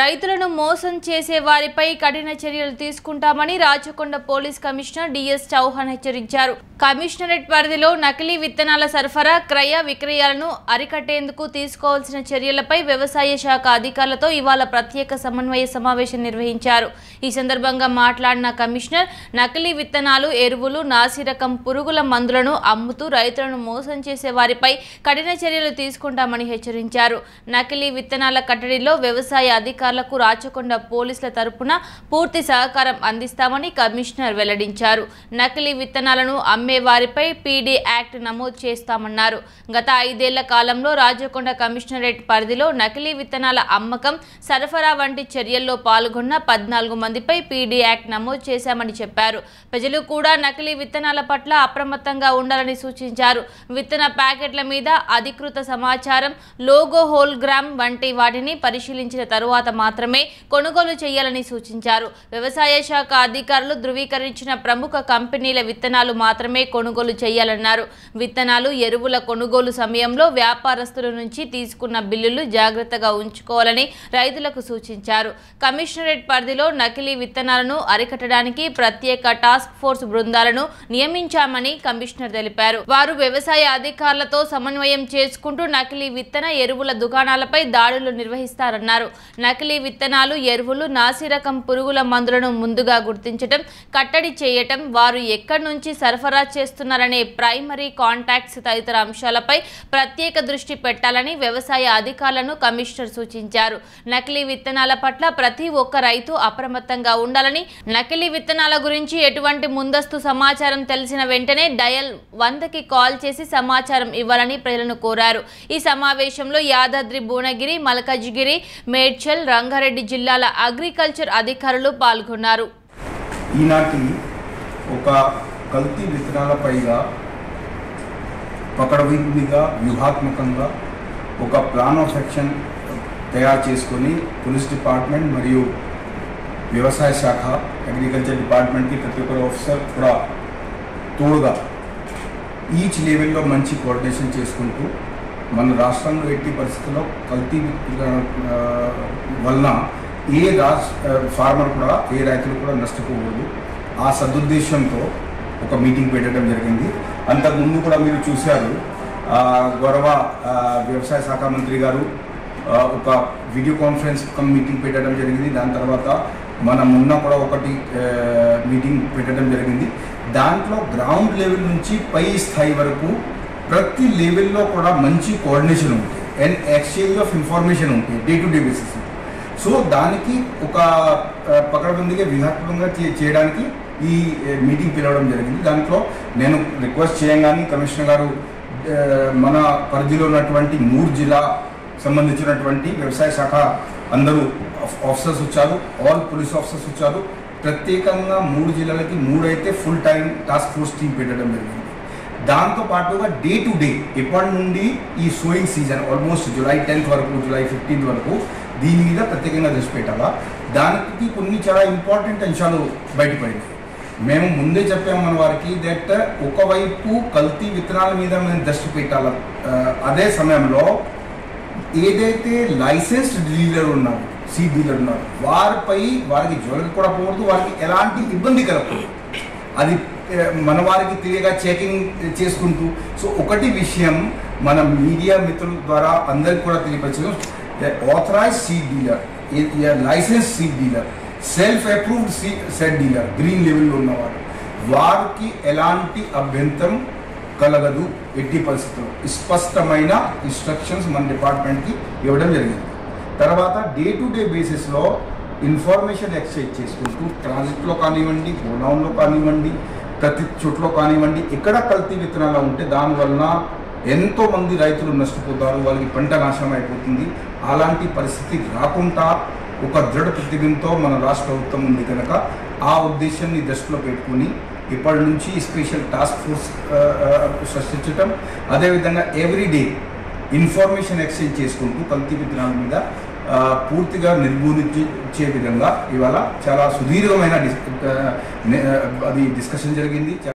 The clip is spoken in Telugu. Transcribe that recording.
రైతులను మోసం చేసే వారిపై కఠిన చర్యలు తీసుకుంటామని రాచకొండ పోలీస్ కమిషనర్ డిఎస్ చౌహాన్ హెచ్చరించారు కమిషనరేట్ పరిధిలో నకిలీ విత్తనాల సరఫరా క్రయ విక్రయాలను అరికట్టేందుకు తీసుకోవాల్సిన చర్యలపై వ్యవసాయ శాఖ అధికారులతో ఇవాళ ప్రత్యేక సమన్వయ సమావేశం నిర్వహించారు ఈ సందర్భంగా మాట్లాడిన కమిషనర్ నకిలీ విత్తనాలు ఎరువులు నాసిరకం పురుగుల మందులను అమ్ముతూ రైతులను మోసం చేసే వారిపై కఠిన చర్యలు తీసుకుంటామని హెచ్చరించారు నకిలీ విత్తనాల కట్టడిలో వ్యవసాయ అధికారులకు రాచకొండ పోలీసుల తరపున పూర్తి సహకారం అందిస్తామని కమిషనర్ వెల్లడించారు నకిలీ విత్తనాలను అమ్మే వారిపై పీడీ యాక్ట్ నమోదు చేస్తామన్నారు గత ఐదేళ్ల కాలంలో రాచకొండ కమిషనరేట్ పరిధిలో నకిలీ విత్తనాల అమ్మకం సరఫరా వంటి చర్యల్లో పాల్గొన్న పద్నాలుగు మందిపై పీడీ యాక్ట్ నమోదు చేశామని చెప్పారు ప్రజలు కూడా నకిలీ విత్తనాల పట్ల అప్రమత్తంగా ఉండాలని సూచించారు విత్తన ప్యాకెట్ల మీద అధికృత సమాచారం లోగో హోల్గ్రామ్ వంటి వాటిని పరిశీలించిన తరువాత మాత్రమే కొనుగోలు చేయాలని సూచించారు వ్యవసాయ శాఖ అధికారులు ధృవీకరించిన ప్రముఖ కంపెనీల విత్తనాలు మాత్రమే కొనుగోలు చేయాలన్నారు విత్తనాలు ఎరువుల కొనుగోలు సమయంలో వ్యాపారస్తుల నుంచి తీసుకున్న బిల్లులు జాగ్రత్తగా ఉంచుకోవాలని రైతులకు సూచించారు కమిషనరేట్ పరిధిలో నకిలీ విత్తనాలను అరికట్టడానికి ప్రత్యేక టాస్క్ ఫోర్స్ బృందాలను నియమించామని కమిషనర్ తెలిపారు వారు వ్యవసాయ అధికారులతో సమన్వయం చేసుకుంటూ నకిలీ విత్తన ఎరువుల దుకాణాలపై దాడులు నిర్వహిస్తారన్నారు నకిలీ విత్తనాలు ఎరువులు నాసిరకం పురుగుల మందులను ముందుగా గుర్తించటం కట్టడి చేయటం వారు ఎక్కడి నుంచి సరఫరా చేస్తున్నారనే ప్రైమరీ కాంటాక్ట్స్ తదితర అంశాలపై ప్రత్యేక దృష్టి పెట్టాలని వ్యవసాయ అధికారులను కమిషనర్ సూచించారు నకిలీ విత్తనాల పట్ల ప్రతి ఒక్క రైతు అప్రమత్తంగా ఉండాలని నకిలీ విత్తనాల గురించి ఎటువంటి ముందస్తు సమాచారం తెలిసిన వెంటనే డయల్ వందకి కాల్ చేసి సమాచారం ఇవ్వాలని ప్రజలను కోరారు ఈ సమావేశంలో యాదాద్రి భువనగిరి మల్కజ్గిరి మేడ్చల్ రంగారెడ్డి జిల్లాల అగ్రికల్చర్ అధికారులు పాల్గొన్నారు ఈనాటి ఒక కల్తీ విత్తనాలపైగా పకడబందీగా వ్యూహాత్మకంగా ఒక ప్లాన్ ఆఫ్ యాక్షన్ తయారు చేసుకొని పోలీస్ డిపార్ట్మెంట్ మరియు వ్యవసాయ శాఖ అగ్రికల్చర్ డిపార్ట్మెంట్కి ప్రతి ఒక్కరు ఆఫీసర్ కూడా తోడుగా ఈచ్ లెవెల్లో మంచి కోఆర్డినేషన్ చేసుకుంటూ మన రాష్ట్రంలో ఎట్టి పరిస్థితుల్లో కల్తీ విత్తనాల, ఆ, వలన ఏ రాజ్ ఫార్మర్ కూడా ఏ రైతులు కూడా నష్టపోకూడదు ఆ సదుద్దేశంతో ఒక మీటింగ్ పెట్టడం జరిగింది అంతకుముందు కూడా మీరు చూశారు ఆ, గౌరవ ఆ, వ్యవసాయ శాఖ మంత్రి గారు ఆ, ఒక వీడియో కాన్ఫరెన్స్ ఒక మీటింగ్ పెట్టడం జరిగింది దాని తర్వాత మనం మొన్న కూడా ఒకటి ఆ, మీటింగ్ పెట్టడం జరిగింది దాంట్లో గ్రౌండ్ లెవెల్ నుంచి పై స్థాయి వరకు ప్రతి లెవెల్లో కూడా మంచి కోఆర్డినేషన్ ఉంటుంది అండ్ ఎక్స్చేంజ్ ఆఫ్ ఇన్ఫర్మేషన్ ఉంటుంది day to day basis so దానికి ఒక ఆ, పకడ్బందీగా వ్యూహాత్మకంగా చే- చేయడానికి ఈ ఆ, మీటింగ్ పిలవడం జరిగింది దాంట్లో నేను రిక్వెస్ట్ చేయంగానే కమిషనర్ గారు ఆ, మన పరిధిలో ఉన్నటువంటి మూడు జిల్లా సంబంధించినటువంటి వ్యవసాయ శాఖ అందరూ ఆఫ్- ఆఫీసర్స్ వచ్చారు ఆల్ పోలీస్ ఆఫీసర్స్ వచ్చారు ప్రత్యేకంగా మూడు జిల్లాలకి మూడు అయితే full time task force team పెట్టడం జరిగింది దాంతో పాటుగా డే టు డే ఎప్పటి నుండి ఈ sowing season almost July tenth వరకు జూలై ఫిఫ్టీన్త్ వరకు దీని మీద ప్రత్యేకంగా దృష్టి పెట్టాలా దానికి కొన్ని చాలా ఇంపార్టెంట్ అంశాలు బయటపడినాయి మేము ముందే చెప్పాము మన వారికి దట్ ఒకవైపు కల్తీ విత్తనాల మీద మేము దృష్టి పెట్టాల ఆ, అదే సమయంలో ఏదైతే లైసెన్స్డ్ డీలర్ ఉన్నారు సీ డీలర్ ఉన్నారు వారిపై వారికి జోలికి కూడా పోకూడదు వారికి ఎలాంటి ఇబ్బంది కలగకూడదు అది ఏ, మన వారికి తెలియగా చెకింగ్ చేసుకుంటూ సో ఒకటి విషయం మన మీడియా మిత్రుల ద్వారా అందరికి కూడా తెలియపరచడం authorize seed dealer license seed dealer self approved సీ సెడ్ డీలర్ గ్రీన్ లెవెల్లో ఉన్నవారు వారికి ఎలాంటి అభ్యంతరం కలగదు ఎట్టి పరిస్థితుల్లో స్పష్టమైన ఇన్స్ట్రక్షన్స్ మన డిపార్ట్మెంట్కి ఇవ్వడం జరిగింది తర్వాత డే టు డే బేసిస్లో ఇన్ఫర్మేషన్ ఎక్స్చేంజ్ చేసుకుంటూ ట్రాన్సిట్లో కానివ్వండి గోడౌన్లో కానివ్వండి ప్రతి చోట్లో కానివ్వండి ఎక్కడ కల్తీ విత్తనాలు ఉంటే దానివలన ఎంతో మంది రైతులు నష్టపోతారు వాళ్ళకి పంట నాశనం అయిపోతుంది అలాంటి పరిస్థితి రాకుండా ఒక దృఢ ప్రతిజ్ఞతో మన రాష్ట్ర ప్రభుత్వం ఉంది కనుక ఆ ఉద్దేశాన్ని దృష్టిలో పెట్టుకుని ఇప్పటి నుంచి స్పెషల్ టాస్క్ ఫోర్స్ ఆ, ఆ, సృష్టించటం అదేవిధంగా ఎవ్రీడే ఇన్ఫర్మేషన్ ఎక్స్చేంజ్ చేసుకుంటూ కల్తీ విత్తనాల మీద ఆ, పూర్తిగా నిర్మూలించే విధంగా ఇవాళ చాలా సుదీర్ఘమైన డిస్ ఆ, నే- అది డిస్కషన్ జరిగింది